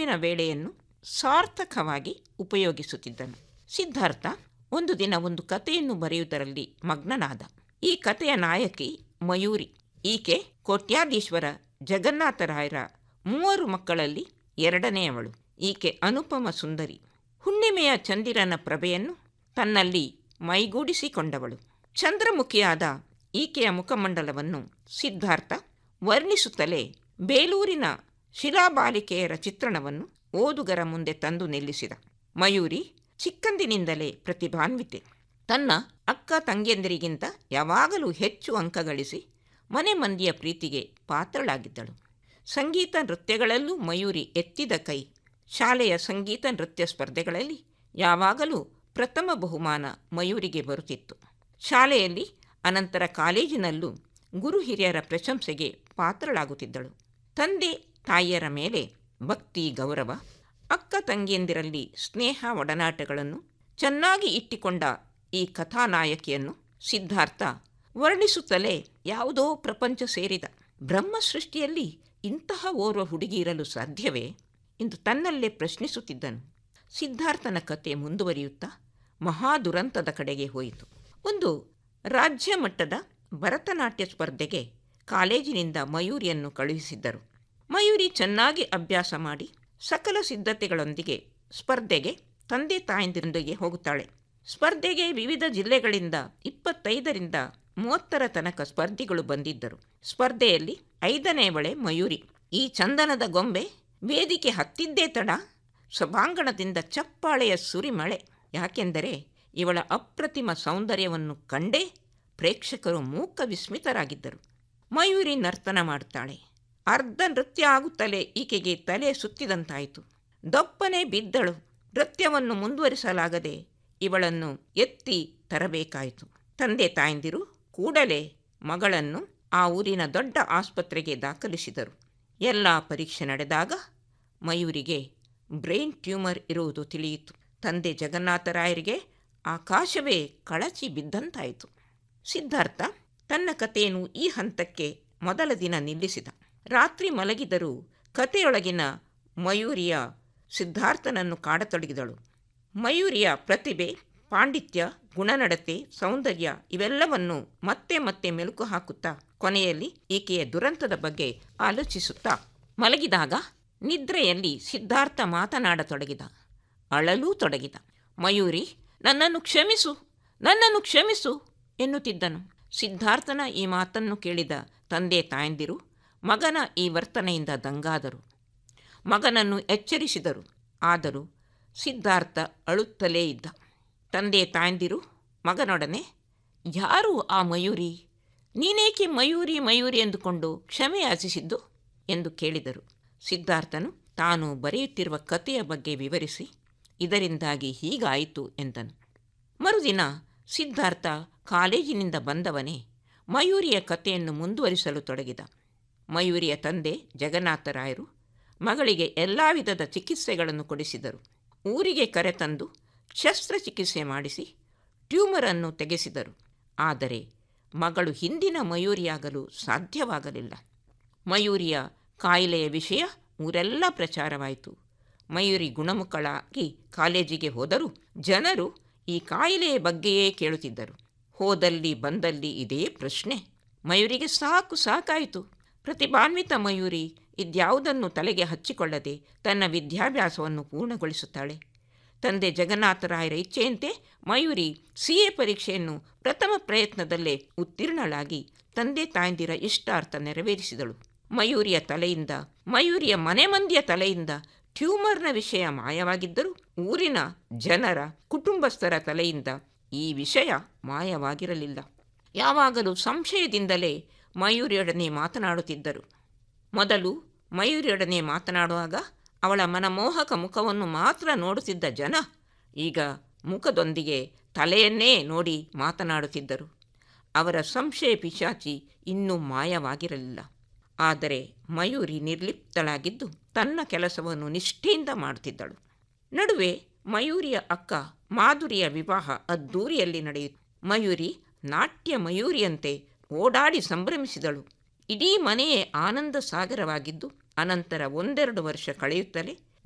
ಬಿಡುವಿನ ವೇಳೆಯನ್ನು ಸಾರ್ಥಕವಾಗಿ ಉಪಯೋಗಿಸುತ್ತಿದ್ದನು ಸಿದ್ಧಾರ್ಥ ಒಂದು ದಿನ ಒಂದು ಕಥೆಯನ್ನು ಬರೆಯುವುದರಲ್ಲಿ ಮಗ್ನನಾದ ಈ ಕಥೆಯ ನಾಯಕಿ ಮಯೂರಿ ಈಕೆ ಕೋಟ್ಯಾಧೀಶ್ವರ ಜಗನ್ನಾಥರಾಯರ ಮೂವರು ಮಕ್ಕಳಲ್ಲಿ ಎರಡನೆಯವಳು ಈಕೆ ಅನುಪಮ ಸುಂದರಿ ಹುಣ್ಣಿಮೆಯ ಚಂದಿರನ ಪ್ರಭೆಯನ್ನು ತನ್ನಲ್ಲಿ ಮೈಗೂಡಿಸಿಕೊಂಡವಳು ಚಂದ್ರಮುಖಿಯಾದ ಈಕೆಯ ಮುಖಮಂಡಲವನ್ನು ಸಿದ್ಧಾರ್ಥ ವರ್ಣಿಸುತ್ತಲೇ ಬೇಲೂರಿನ ಶಿಲಾಬಾಲಿಕೆಯರ ಚಿತ್ರಣವನ್ನು ಓದುಗರ ಮುಂದೆ ತಂದು ನಿಲ್ಲಿಸಿದ ಮಯೂರಿ ಚಿಕ್ಕಂದಿನಿಂದಲೇ ಪ್ರತಿಭಾನ್ವಿತೆ ತನ್ನ ಅಕ್ಕ ತಂಗಿಯಂದಿರಿಗಿಂತ ಯಾವಾಗಲೂ ಹೆಚ್ಚು ಅಂಕ ಗಳಿಸಿ ಮನೆ ಮಂದಿಯ ಪ್ರೀತಿಗೆ ಪಾತ್ರಳಾಗಿದ್ದಳು ಸಂಗೀತ ನೃತ್ಯಗಳಲ್ಲೂ ಮಯೂರಿ ಎತ್ತಿದ ಕೈ ಶಾಲೆಯ ಸಂಗೀತ ನೃತ್ಯ ಸ್ಪರ್ಧೆಗಳಲ್ಲಿ ಯಾವಾಗಲೂ ಪ್ರಥಮ ಬಹುಮಾನ ಮಯೂರಿಗೆ ಬರುತ್ತಿತ್ತು ಶಾಲೆಯಲ್ಲಿ ಅನಂತರ ಕಾಲೇಜಿನಲ್ಲೂ ಗುರು ಹಿರಿಯರ ಪ್ರಶಂಸೆಗೆ ಪಾತ್ರಳಾಗುತ್ತಿದ್ದಳು ತಂದೆ ತಾಯಿಯರ ಮೇಲೆ ಭಕ್ತಿ ಗೌರವ ಅಕ್ಕ ತಂಗಿಯಂದಿರಲ್ಲಿ ಸ್ನೇಹ ಒಡನಾಟಗಳನ್ನು ಚೆನ್ನಾಗಿ ಇಟ್ಟಿಕೊಂಡ ಈ ಕಥಾನಾಯಕಿಯನ್ನು ಸಿದ್ಧಾರ್ಥ ವರ್ಣಿಸುತ್ತಲೇ ಯಾವುದೋ ಪ್ರಪಂಚ ಸೇರಿದ ಬ್ರಹ್ಮ ಸೃಷ್ಟಿಯಲ್ಲಿ ಇಂತಹ ಓರ್ವ ಹುಡುಗಿ ಇರಲು ಸಾಧ್ಯವೇ ಎಂದು ತನ್ನಲ್ಲೇ ಪ್ರಶ್ನಿಸುತ್ತಿದ್ದನು ಸಿದ್ಧಾರ್ಥನ ಕತೆ ಮುಂದುವರಿಯುತ್ತಾ ಮಹಾದುರಂತದ ಕಡೆಗೆ ಹೋಯಿತು ಒಂದು ರಾಜ್ಯ ಮಟ್ಟದ ಭರತನಾಟ್ಯ ಸ್ಪರ್ಧೆಗೆ ಕಾಲೇಜಿನಿಂದ ಮಯೂರಿಯನ್ನು ಕಳುಹಿಸಿದ್ದರು ಮಯೂರಿ ಚೆನ್ನಾಗಿ ಅಭ್ಯಾಸ ಮಾಡಿ ಸಕಲ ಸಿದ್ಧತೆಗಳೊಂದಿಗೆ ಸ್ಪರ್ಧೆಗೆ ತಂದೆ ತಾಯಂದಿರೊಂದಿಗೆ ಹೋಗುತ್ತಾಳೆ ಸ್ಪರ್ಧೆಗೆ ವಿವಿಧ ಜಿಲ್ಲೆಗಳಿಂದ ಇಪ್ಪತ್ತೈದರಿಂದ ಮೂವತ್ತರ ತನಕ ಸ್ಪರ್ಧಿಗಳು ಬಂದಿದ್ದರು ಸ್ಪರ್ಧೆಯಲ್ಲಿ ಐದನೆಯವಳೆ ಮಯೂರಿ ಈ ಚಂದನದ ಗೊಂಬೆ ವೇದಿಕೆ ಹತ್ತಿದ್ದೇ ತಡ ಸಭಾಂಗಣದಿಂದ ಚಪ್ಪಾಳೆಯ ಸುರಿಮಳೆ ಯಾಕೆಂದರೆ ಇವಳ ಅಪ್ರತಿಮ ಸೌಂದರ್ಯವನ್ನು ಕಂಡೇ ಪ್ರೇಕ್ಷಕರು ಮೂಕ ವಿಸ್ಮಿತರಾಗಿದ್ದರು ಮಯೂರಿ ನರ್ತನ ಮಾಡುತ್ತಾಳೆ ಅರ್ಧ ನೃತ್ಯ ಆಗುತ್ತಲೇ ಈಕೆಗೆ ತಲೆ ಸುತ್ತಿದಂತಾಯಿತು ದಪ್ಪನೆ ಬಿದ್ದಳು ನೃತ್ಯವನ್ನು ಮುಂದುವರಿಸಲಾಗದೆ ಇವಳನ್ನು ಎತ್ತಿ ತರಬೇಕಾಯಿತು ತಂದೆ ತಾಯಂದಿರು ಕೂಡಲೇ ಮಗಳನ್ನು ಆ ಊರಿನ ದೊಡ್ಡ ಆಸ್ಪತ್ರೆಗೆ ದಾಖಲಿಸಿದರು ಎಲ್ಲ ಪರೀಕ್ಷೆ ನಡೆದಾಗ ಮಯೂರಿಗೆ ಬ್ರೈನ್ ಟ್ಯೂಮರ್ ಇರುವುದು ತಿಳಿಯಿತು ತಂದೆ ಜಗನ್ನಾಥರಾಯರಿಗೆ ಆಕಾಶವೇ ಕಳಚಿ ಬಿದ್ದಂತಾಯಿತು ಸಿದ್ಧಾರ್ಥ ತನ್ನ ಕಥೆಯನ್ನು ಈ ಹಂತಕ್ಕೆ ಮೊದಲ ದಿನ ನಿಲ್ಲಿಸಿದ ರಾತ್ರಿ ಮಲಗಿದರೂ ಕಥೆಯೊಳಗಿನ ಮಯೂರಿಯ ಸಿದ್ಧಾರ್ಥನನ್ನು ಕಾಡತೊಡಗಿದಳು ಮಯೂರಿಯ ಪ್ರತಿಭೆ ಪಾಂಡಿತ್ಯ ಗುಣನಡತೆ ಸೌಂದರ್ಯ ಇವೆಲ್ಲವನ್ನು ಮತ್ತೆ ಮತ್ತೆ ಮೆಲುಕು ಹಾಕುತ್ತಾ ಕೊನೆಯಲ್ಲಿ ಈಕೆಯ ದುರಂತದ ಬಗ್ಗೆ ಆಲೋಚಿಸುತ್ತಾ ಮಲಗಿದಾಗ ನಿದ್ರೆಯಲ್ಲಿ ಸಿದ್ಧಾರ್ಥ ಮಾತನಾಡತೊಡಗಿದ ಅಳಲೂ ತೊಡಗಿದ ಮಯೂರಿ ನನ್ನನ್ನು ಕ್ಷಮಿಸು ನನ್ನನ್ನು ಕ್ಷಮಿಸು ಎನ್ನುತ್ತಿದ್ದನು ಸಿದ್ಧಾರ್ಥನ ಈ ಮಾತನ್ನು ಕೇಳಿದ ತಂದೆ ತಾಯಂದಿರು ಮಗನ ಈ ವರ್ತನೆಯಿಂದ ದಂಗಾದರು ಮಗನನ್ನು ಎಚ್ಚರಿಸಿದರು ಆದರೂ ಸಿದ್ಧಾರ್ಥ ಅಳುತ್ತಲೇ ಇದ್ದ ತಂದೆ ತಾಯಂದಿರು ಮಗನೊಡನೆ ಯಾರು ಆ ಮಯೂರಿ ನೀನೇಕೆ ಮಯೂರಿ ಮಯೂರಿ ಎಂದುಕೊಂಡು ಕ್ಷಮೆ ಯಾಚಿಸಿದ್ದು ಎಂದು ಕೇಳಿದರು ಸಿದ್ಧಾರ್ಥನು ತಾನು ಬರೆಯುತ್ತಿರುವ ಕಥೆಯ ಬಗ್ಗೆ ವಿವರಿಸಿ ಇದರಿಂದಾಗಿ ಹೀಗಾಯಿತು ಎಂದನು ಮರುದಿನ ಸಿದ್ಧಾರ್ಥ ಕಾಲೇಜಿನಿಂದ ಬಂದವನೇ ಮಯೂರಿಯ ಕಥೆಯನ್ನು ಮುಂದುವರಿಸಲು ತೊಡಗಿದ ಮಯೂರಿಯ ತಂದೆ ಜಗನ್ನಾಥರಾಯರು ಮಗಳಿಗೆ ಎಲ್ಲ ವಿಧದ ಚಿಕಿತ್ಸೆಗಳನ್ನು ಕೊಡಿಸಿದರು ಊರಿಗೆ ಕರೆತಂದು ಶಸ್ತ್ರಚಿಕಿತ್ಸೆ ಮಾಡಿಸಿ ಟ್ಯೂಮರನ್ನು ತೆಗೆಸಿದರು ಆದರೆ ಮಗಳು ಹಿಂದಿನ ಮಯೂರಿಯಾಗಲು ಸಾಧ್ಯವಾಗಲಿಲ್ಲ ಮಯೂರಿಯ ಕಾಯಿಲೆಯ ವಿಷಯ ಊರೆಲ್ಲ ಪ್ರಚಾರವಾಯಿತು ಮಯೂರಿ ಗುಣಮುಖಳಾಗಿ ಕಾಲೇಜಿಗೆ ಹೋದರೂ ಜನರು ಈ ಕಾಯಿಲೆಯ ಬಗ್ಗೆಯೇ ಕೇಳುತ್ತಿದ್ದರು ಹೋದಲ್ಲಿ ಬಂದಲ್ಲಿ ಇದೇ ಪ್ರಶ್ನೆ ಮಯೂರಿಗೆ ಸಾಕು ಸಾಕಾಯಿತು ಪ್ರತಿಭಾನ್ವಿತ ಮಯೂರಿ ಇದ್ಯಾವುದನ್ನು ತಲೆಗೆ ಹಚ್ಚಿಕೊಳ್ಳದೆ ತನ್ನ ವಿದ್ಯಾಭ್ಯಾಸವನ್ನು ಪೂರ್ಣಗೊಳಿಸುತ್ತಾಳೆ ತಂದೆ ಜಗನ್ನಾಥರಾಯರ ಇಚ್ಛೆಯಂತೆ ಮಯೂರಿ ಸಿ ಎ ಪರೀಕ್ಷೆಯನ್ನು ಪ್ರಥಮ ಪ್ರಯತ್ನದಲ್ಲೇ ಉತ್ತೀರ್ಣಳಾಗಿ ತಂದೆ ತಾಯಂದಿರ ಇಷ್ಟಾರ್ಥ ನೆರವೇರಿಸಿದಳು ಮಯೂರಿಯ ತಲೆಯಿಂದ ಮಯೂರಿಯ ಮನೆ ಮಂದಿಯ ತಲೆಯಿಂದ ಟ್ಯೂಮರ್ನ ವಿಷಯ ಮಾಯವಾಗಿದ್ದರೂ ಊರಿನ ಜನರ ಕುಟುಂಬಸ್ಥರ ತಲೆಯಿಂದ ಈ ವಿಷಯ ಮಾಯವಾಗಿರಲಿಲ್ಲ ಯಾವಾಗಲೂ ಸಂಶಯದಿಂದಲೇ ಮಯೂರಿಯೊಡನೆ ಮಾತನಾಡುತ್ತಿದ್ದರು ಮೊದಲು ಮಯೂರಿಯೊಡನೆ ಮಾತನಾಡುವಾಗ ಅವಳ ಮನಮೋಹಕ ಮುಖವನ್ನು ಮಾತ್ರ ನೋಡುತ್ತಿದ್ದ ಜನ ಈಗ ಮುಖದೊಂದಿಗೆ ತಲೆಯನ್ನೇ ನೋಡಿ ಮಾತನಾಡುತ್ತಿದ್ದರು ಅವರ ಸಂಶಯ ಪಿಶಾಚಿ ಇನ್ನೂ ಮಾಯವಾಗಿರಲಿಲ್ಲ ಆದರೆ ಮಯೂರಿ ನಿರ್ಲಿಪ್ತಳಾಗಿದ್ದು ತನ್ನ ಕೆಲಸವನ್ನು ನಿಷ್ಠೆಯಿಂದ ಮಾಡುತ್ತಿದ್ದಳು ನಡುವೆ ಮಯೂರಿಯ ಅಕ್ಕ ಮಾಧುರಿಯ ವಿವಾಹ ಅದ್ದೂರಿಯಲ್ಲಿ ನಡೆಯಿತು ಮಯೂರಿ ನಾಟ್ಯ ಮಯೂರಿಯಂತೆ ಓಡಾಡಿ ಸಂಭ್ರಮಿಸಿದಳು ಇಡೀ ಮನೆಯೇ ಆನಂದ ಸಾಗರವಾಗಿದ್ದು ಅನಂತರ ಒಂದೆರಡು ವರ್ಷ ಕಳೆಯುತ್ತಲೇ